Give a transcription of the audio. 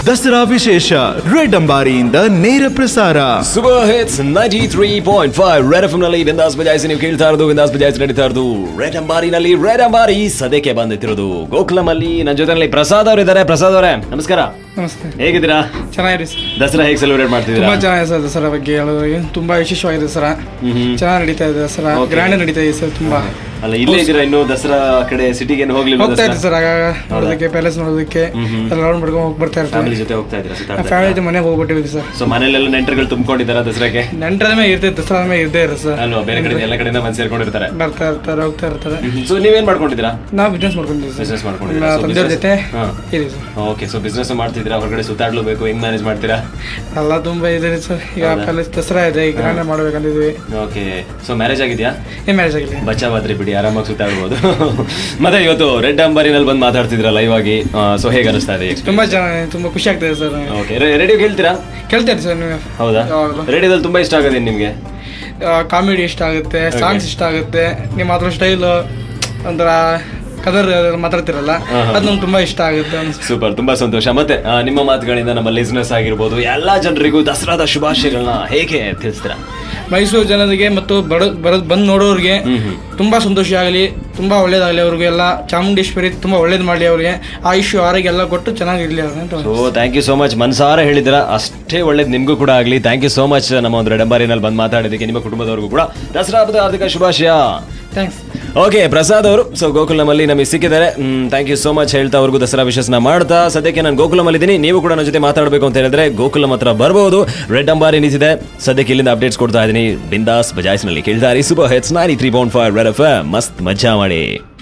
ದಸರಾ ವಿಶೇಷ ರೆಡ್ ಅಂಬಾರಿಯಿಂದ ನೇರ ಪ್ರಸಾರ super hits ninety three point five red F ನಲ್ಲಿ ವಿಂದಾಸ್ ಬಜಾಯಿಸಿ ನೀವು ಕೇಳ್ತಾ ಇರೋದು ವಿಂದಾಸ್ ಬಜಾಯಿಸಿ ನಡೀತಾ ಇರೋದು ರೆಡ್ ಅಂಬಾರಿನಲ್ಲಿ ರೆಡ್ ಅಂಬಾರಿ ಸದ್ಯಕ್ಕೆ ಬಂದಿತ್ತಿರೋದು ಗೋಕುಲಂ ಅಲ್ಲಿ ನನ್ನ ಜೊತೆನಲ್ಲಿ ಪ್ರಸಾದ್ ಅವರು ಇದ್ದಾರೆ ಪ್ರಸಾದ್ ಅವರೇ ನಮಸ್ಕಾರ ನಮಸ್ತೆ ಹೇಗಿದ್ದೀರಾ ಚೆನ್ನಾಗಿದೆ ಸರ್ ದಸರಾ ಹೇಗೆ ಸೆಲೆಬ್ರೇಟ್ ಮಾಡ್ತಿದ್ದೀರಾ ತುಂಬಾ ಚೆನ್ನಾಗಿದೆ ಸರ್ ದಸರಾ ಬಗ್ಗೆ ಹೇಳೋರಿಗೆ ತುಂಬಾ ವಿಶೇಷವಾಗಿದೆ ದಸರಾ ಚೆನ್ನಾಗಿ ನಡೀತಾ ಇದೆ ದಸರಾ Okay. ಗ್ರ್ಯಾಂಡ್ ನಡೀತಾ ಇದೆ ಸರ್ ತುಂಬಾ ಅಲ್ಲ ಇಲ್ಲೇ ಇದ್ದೀರಾ ಇನ್ನು ದಸರಾ ಕಡೆ ಸಿಟಿಗೆ ಹೋಗ್ಲಿಲ್ಲ ಹೋಗ್ತಾ ಇದ್ದೆ ಸರ್ ಆಗಾಗ ನೋಡೋದಕ್ಕೆ ಪ್ಯಾಲೇಸ್ ನೋಡೋದಕ್ಕೆ ಎಲ್ಲ ರೌಂಡ್ ಮಾಡ್ಕೊಂಡು ಹೋಗಿ ಬರ್ತಾ ಫ್ಯಾಮಿಲಿ ಇರ್ತಾರೆ ಜೊತೆ ಹೋಗ್ತಾ ಇದ್ದೀರಾ ಸುತ್ತಾಡ್ತಾ ಫ್ಯಾಮಿಲಿ ಜೊತೆ ಮನೆಗೆ ಹೋಗ್ಬಿಟ್ಟಿವಿ ಸರ್ ಸೊ ಮನೇಲೆಲ್ಲ ನೆಂಟರುಗಳು ತುಂಬಿಕೊಂಡಿದ್ದಾರಾ ದಸರಾಗೆ ನೆಂಟರ ಮೇಲೆ ಇರ್ತೈತೆ ದಸರಾ ಮೇಲೆ ಇರ್ದೇ ಇರೋ ಸರ್ ಅಲ್ವಾ ಬೇರೆ ಕಡೆ ಎಲ್ಲ ಕಡೆಯಿಂದ ಬಂದು ಸೇರ್ಕೊಂಡಿರ್ತಾರೆ ಬರ್ತಾ ಇರ್ತಾರೆ ಹೋಗ್ತಾ ಇರ್ತಾರೆ ಸೊ ನೀವೇನ್ ಮಾಡ್ಕೊಂಡಿದ್ದೀರಾ ನಾವು ಬಿಸ್ನೆಸ್ ಮಾಡ್ಕೊಂಡಿದ್ದೀವಿ ಸರ್ ಬಿಸ್ನೆಸ್ ಮಾಡ್ಕೊಂಡಿದ್ದೀರಾ ನಮ್ಮ So ತಂದೆಯವ್ರ business- ಜೊತೆ ಹಾ. ಇದೆ ಸರ್ ಓಕೆ ಸೊ ಬಿಸ್ನೆಸ್ ಮಾಡ್ತಿದ್ದೀರಾ ಹೊರಗಡೆ ಸುತ್ತಾಡ್ಲೇಬೇಕು ಹೆಂಗ್ ಮ್ಯಾನೇಜ್ ಮಾಡ್ತೀರಾ ಎಲ್ಲ ತುಂಬಾ ಇದೆ ಸರ್ ಈಗ ಪ್ಯಾಲೇಸ್ ದಸರಾ ಇದೆ ಈಗ ಗ್ರ್ಯಾಂಡ್ ಮಾಡ್ಬೇಕಂತಿದ್ವಿ ಓಕೆ ಸೊ ಮ್ಯಾರೇಜ್ ಆಗಿದೆಯಾ ಏನ್ ಮ್ಯಾರೇಜ್ ಆಗಿಲ್ಲ ಬಚಾವಾದ್ರಿ ಬಿಡಿ ಆರಾಮಾಗಿ ಸುತ್ತಾಡ್ಬೋದು ಮತ್ತೆ ಇವತ್ತು ರೆಡ್ ಅಂಬಾರಿನಲ್ಲಿ ಬಂದು ಮಾತಾಡ್ತಿದ್ರ ಲೈವ್ ಆಗಿ ಸೊ ಹೇಗೆ ಅನಿಸ್ತಾ ಇದೆ ತುಂಬಾ ಚೆನ್ನಾಗಿ ತುಂಬಾ ಖುಷಿ ಆಗ್ತದೆ ಸರ್ ಓಕೆ ರೇಡಿಯೋ ಕೇಳ್ತೀರಾ ಕೇಳ್ತಾ ಸರ್ ನೀವು ಹೌದಾ ಯಾವಾಗ್ಲೂ. ರೇಡಿಯೋದಲ್ಲಿ ತುಂಬಾ ಇಷ್ಟ ಆಗೋದೇನು ನಿಮ್ಗೆ ಕಾಮಿಡಿ ಇಷ್ಟ ಆಗುತ್ತೆ ಸಾಂಗ್ಸ್ ಇಷ್ಟ ಆಗುತ್ತೆ ನಿಮ್ಮ ಮಾತ್ರ ಸ್ಟೈಲ್ ಒಂಥರ ಕದರ್ ಮಾತಾಡ್ತಿರಲ್ಲ ಹಾ, ಹಾ. ಅದು ನಮ್ಗೆ ತುಂಬಾ ಇಷ್ಟ ಆಗುತ್ತೆ ಅನ್ಸುತ್ತೆ. ಸೂಪರ್ ತುಂಬಾ ಸಂತೋಷ ಮತ್ತೆ ಆ, ನಿಮ್ಮ ಮಾತುಗಳಿಂದ ನಮ್ಮ ಲಿಸ್ನೆಸ್ ಆಗಿರ್ಬೋದು ಎಲ್ಲಾ ಜನರಿಗೂ ದಸರಾದ ಶುಭಾಶಯಗಳನ್ನ ಹೇಗೆ ತಿಳಿಸ್ತೀರಾ ಮೈಸೂರು ಜನರಿಗೆ ಮತ್ತು ಬಡ ಬರೋದ್ ಬಂದು ನೋಡೋರಿಗೆ ಹ್ಮ್ ಹ್ಮ್ ತುಂಬಾ ಸಂತೋಷ ಆಗಲಿ ತುಂಬಾ ಒಳ್ಳೇದಾಗಲಿ ಅವ್ರಿಗೆ ಎಲ್ಲ ಚಾಮುಂಡೇಶ್ವರಿ ತುಂಬಾ ಒಳ್ಳೇದು ಮಾಡಲಿ ಅವ್ರಿಗೆ ಆಯುಷ್ ಆರೋಗ್ಯ ಎಲ್ಲ ಕೊಟ್ಟು ಚೆನ್ನಾಗಿರ್ಲಿ ಅವ್ರಿಗೆ ಅಂತ so thank you so much ಮನ್ಸಾರ ಹೇಳಿದ್ರ ಅಷ್ಟೇ ಒಳ್ಳೇದು ನಿಮಗೂ ಕೂಡ ಆಗಲಿ ಥ್ಯಾಂಕ್ ಯು ಸೋ ಮಚ್ ನಮ್ಮ ಒಂದು ರೆಡಂಬಾರಿನಲ್ಲಿ ಬಂದು ಮಾತಾಡಿದ್ದಕ್ಕೆ ನಿಮ್ಮ ಕುಟುಂಬದವ್ರಿಗೂ ಕೂಡ ದಸರಾ ಹಬ್ಬದ ಹಾರ್ದಿಕ ಶುಭಾಶಯ ಥ್ಯಾಂಕ್ಸ್ ಓಕೆ ಪ್ರಸಾದ್ ಅವರು ಸೊ ಗೋಕುಲಮಲ್ಲಿ ನಮಗೆ ಸಿಕ್ಕಿದ್ದಾರೆ ಥ್ಯಾಂಕ್ ಯು ಸೋ ಮಚ್ ಹೇಳ್ತಾ ಅವ್ರಿಗೂ ದಸರಾ ವಿಶಸ್ನ ಮಾಡ್ತಾ ಸದ್ಯಕ್ಕೆ ನಾನು ಗೋಕುಲಮಲ್ಲಿ ಇದ್ದೀನಿ ನೀವು ಕೂಡ ನನ್ನ ಜೊತೆ ಮಾತಾಡಬೇಕು ಅಂತ ಹೇಳಿದ್ರೆ ಗೋಕುಲಂ ಹತ್ರ ಬರ್ಬೋದು ರೆಡ್ ಅಂಬಾರಿ ನಿಂತಿದೆ ಸದ್ಯಕ್ಕೆ ಇಲ್ಲಿಂದ ಅಪ್ಡೇಟ್ಸ್ ಕೊಡ್ತಾ ಇದ್ದೀನಿ ಬಿಂದಾಸ್ ಬಜಾಯ್ಸ್ನಲ್ಲಿ ಕೇಳ್ತಾರೆ super hits ninety three point five red F ಮಸ್ತ್ ಮಜಾ ಮಾಡಿ